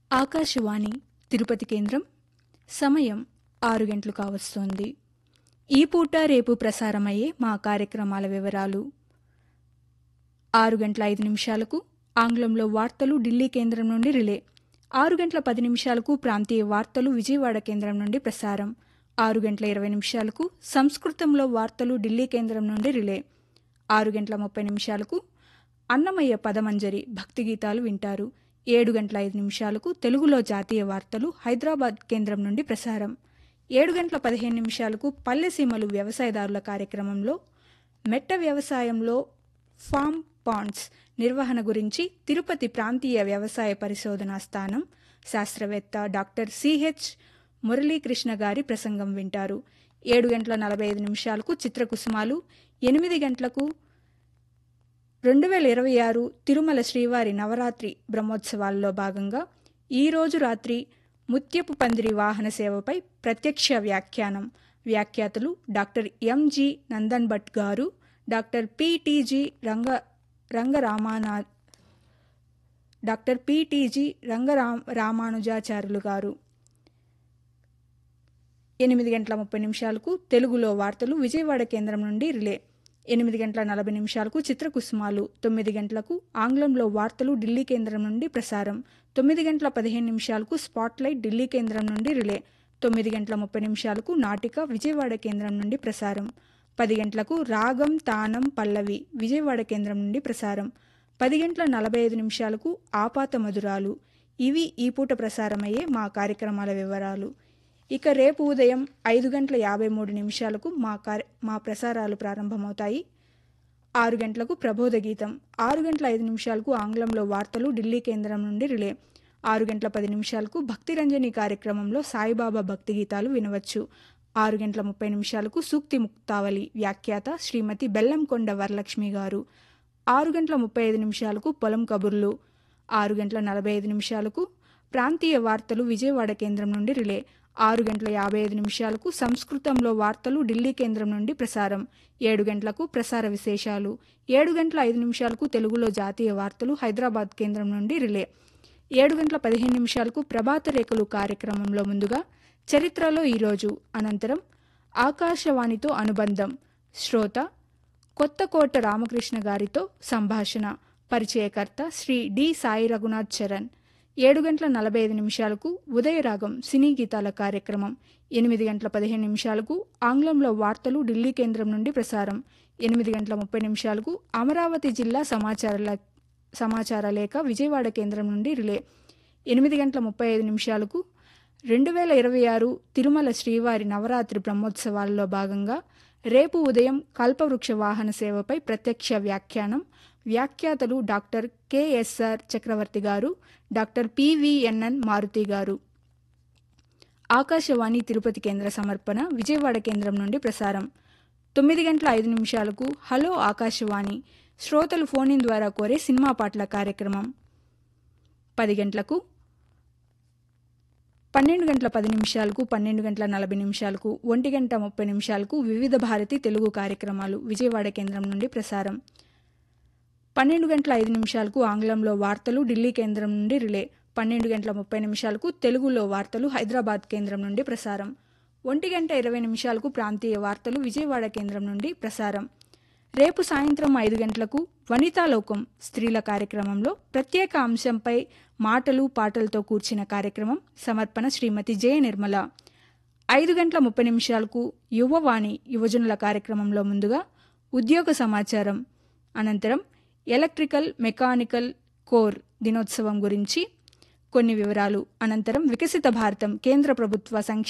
ఆకాశవాణి తిరుపతి కేంద్రం సమయం ఆరు గంటలు కావస్తోంది ఈ పూట రేపు ప్రసారమయ్యే మా కార్యక్రమాల వివరాలు ఆరు గంటల ఐదు నిమిషాలకు ఆంగ్లంలో వార్తలు ఢిల్లీ కేంద్రం నుండి రిలే ఆరు గంటల పది నిమిషాలకు ప్రాంతీయ వార్తలు విజయవాడ కేంద్రం నుండి ప్రసారం ఆరు గంటల ఇరవై నిమిషాలకు సంస్కృతంలో వార్తలు ఢిల్లీ కేంద్రం నుండి రిలే ఆరు గంటల ముప్పై నిమిషాలకు అన్నమయ్య పదమంజరి భక్తి గీతాలు వింటారు ఏడు గంటల ఐదు నిమిషాలకు తెలుగులో జాతీయ వార్తలు హైదరాబాద్ కేంద్రం నుండి ప్రసారం ఏడు గంటల పదిహేను నిమిషాలకు పల్లెసీమలు వ్యవసాయదారుల కార్యక్రమంలో మెట్ట వ్యవసాయంలో ఫామ్ పాండ్స్ నిర్వహణ గురించి తిరుపతి ప్రాంతీయ వ్యవసాయ పరిశోధనా స్థానం శాస్త్రవేత్త డాక్టర్ సిహెచ్ మురళీకృష్ణ గారి ప్రసంగం వింటారు ఏడు గంటల నలభై ఐదు నిమిషాలకు చిత్రకుసుమాలు ఎనిమిది గంటలకు రెండు వేల ఇరవై ఆరు తిరుమల శ్రీవారి నవరాత్రి బ్రహ్మోత్సవాల్లో భాగంగా ఈరోజు రాత్రి ముత్యపు పందిరి వాహన సేవపై ప్రత్యక్ష వ్యాఖ్యానం వ్యాఖ్యాతలు డాక్టర్ ఎంజి నందన్ భట్ గారు డాక్టర్ పిటిజి రంగ రంగరామానా డాక్టర్ పిటిజి రంగరామ రామానుజాచార్యులు గారు ఎనిమిది గంటల ముప్పై నిమిషాలకు తెలుగులో వార్తలు విజయవాడ కేంద్రం నుండి రిలే ఎనిమిది గంటల నలభై నిమిషాలకు చిత్రకుసుమాలు తొమ్మిది గంటలకు ఆంగ్లంలో వార్తలు ఢిల్లీ కేంద్రం నుండి ప్రసారం తొమ్మిది గంటల పదిహేను నిమిషాలకు స్పాట్లైట్ ఢిల్లీ కేంద్రం నుండి రిలే తొమ్మిది గంటల ముప్పై నిమిషాలకు నాటిక విజయవాడ కేంద్రం నుండి ప్రసారం పది గంటలకు రాగం తానం పల్లవి విజయవాడ కేంద్రం నుండి ప్రసారం పది గంటల నలభై ఐదు నిమిషాలకు ఆపాత మధురాలు ఇవి ఈ పూట ప్రసారమయ్యే మా కార్యక్రమాల వివరాలు ఇక రేపు ఉదయం ఐదు గంటల యాభై మూడు నిమిషాలకు మా కార్య మా ప్రసారాలు ప్రారంభమవుతాయి ఆరు గంటలకు ప్రబోధ గీతం ఆరు గంటల ఐదు నిమిషాలకు ఆంగ్లంలో వార్తలు ఢిల్లీ కేంద్రం నుండి రిలే ఆరు గంటల పది నిమిషాలకు భక్తిరంజని కార్యక్రమంలో సాయిబాబా భక్తి గీతాలు వినవచ్చు ఆరు గంటల ముప్పై నిమిషాలకు సూక్తి ముక్తావళి వ్యాఖ్యాత శ్రీమతి బెల్లంకొండ వరలక్ష్మి గారు ఆరు గంటల ముప్పై ఐదు నిమిషాలకు పొలం కబుర్లు ఆరు గంటల నలభై ఐదు నిమిషాలకు ప్రాంతీయ వార్తలు విజయవాడ కేంద్రం నుండి రిలే ఆరు గంటల యాభై ఐదు నిమిషాలకు సంస్కృతంలో వార్తలు ఢిల్లీ కేంద్రం నుండి ప్రసారం ఏడు గంటలకు ప్రసార విశేషాలు ఏడు గంటల ఐదు నిమిషాలకు తెలుగులో జాతీయ వార్తలు హైదరాబాద్ కేంద్రం నుండి రిలే ఏడు గంటల పదిహేను నిమిషాలకు ప్రభాత రేఖలు కార్యక్రమంలో ముందుగా చరిత్రలో ఈరోజు అనంతరం ఆకాశవాణితో అనుబంధం శ్రోత కొత్తకోట రామకృష్ణ గారితో సంభాషణ పరిచయకర్త శ్రీ డి సాయి రఘునాథ్ చరణ్ ఏడు గంటల నలభై ఐదు నిమిషాలకు ఉదయరాగం సినీ గీతాల కార్యక్రమం ఎనిమిది గంటల పదిహేను నిమిషాలకు ఆంగ్లంలో వార్తలు ఢిల్లీ కేంద్రం నుండి ప్రసారం ఎనిమిది గంటల ముప్పై నిమిషాలకు అమరావతి జిల్లా సమాచార సమాచార లేఖ విజయవాడ కేంద్రం నుండి రిలే ఎనిమిది గంటల ముప్పై ఐదు నిమిషాలకు రెండు వేల ఇరవై ఆరు తిరుమల శ్రీవారి నవరాత్రి బ్రహ్మోత్సవాల్లో భాగంగా రేపు ఉదయం కల్పవృక్ష వాహన సేవపై ప్రత్యక్ష వ్యాఖ్యానం వ్యాఖ్యాతలు డాక్టర్ కెఎస్ఆర్ చక్రవర్తి గారు డాక్టర్ పివిఎన్ఎన్ మారుతి గారు ఆకాశవాణి తిరుపతి కేంద్ర సమర్పణ విజయవాడ కేంద్రం నుండి ప్రసారం తొమ్మిది గంటల ఐదు నిమిషాలకు హలో ఆకాశవాణి శ్రోతలు ఫోన్ ఇన్ ద్వారా కోరే సినిమా పాటల కార్యక్రమం పది గంటలకు పన్నెండు గంటల పది నిమిషాలకు పన్నెండు గంటల నలభై నిమిషాలకు ఒంటి గంట ముప్పై నిమిషాలకు వివిధ భారతి తెలుగు కార్యక్రమాలు విజయవాడ కేంద్రం నుండి ప్రసారం పన్నెండు గంటల ఐదు నిమిషాలకు ఆంగ్లంలో వార్తలు ఢిల్లీ కేంద్రం నుండి రిలే పన్నెండు గంటల ముప్పై నిమిషాలకు తెలుగులో వార్తలు హైదరాబాద్ కేంద్రం నుండి ప్రసారం ఒంటి గంట ఇరవై నిమిషాలకు ప్రాంతీయ వార్తలు విజయవాడ కేంద్రం నుండి ప్రసారం రేపు సాయంత్రం ఐదు గంటలకు వనితాలోకం స్త్రీల కార్యక్రమంలో ప్రత్యేక అంశంపై మాటలు పాటలతో కూర్చిన కార్యక్రమం సమర్పణ శ్రీమతి జయ నిర్మల ఐదు గంటల ముప్పై నిమిషాలకు యువవాణి యువజనుల కార్యక్రమంలో ముందుగా ఉద్యోగ సమాచారం అనంతరం ఎలక్ట్రికల్ మెకానికల్ కోర్ దినోత్సవం గురించి కొన్ని వివరాలు అనంతరం వికసిత భారతం కేంద్ర ప్రభుత్వ సంక్షేమ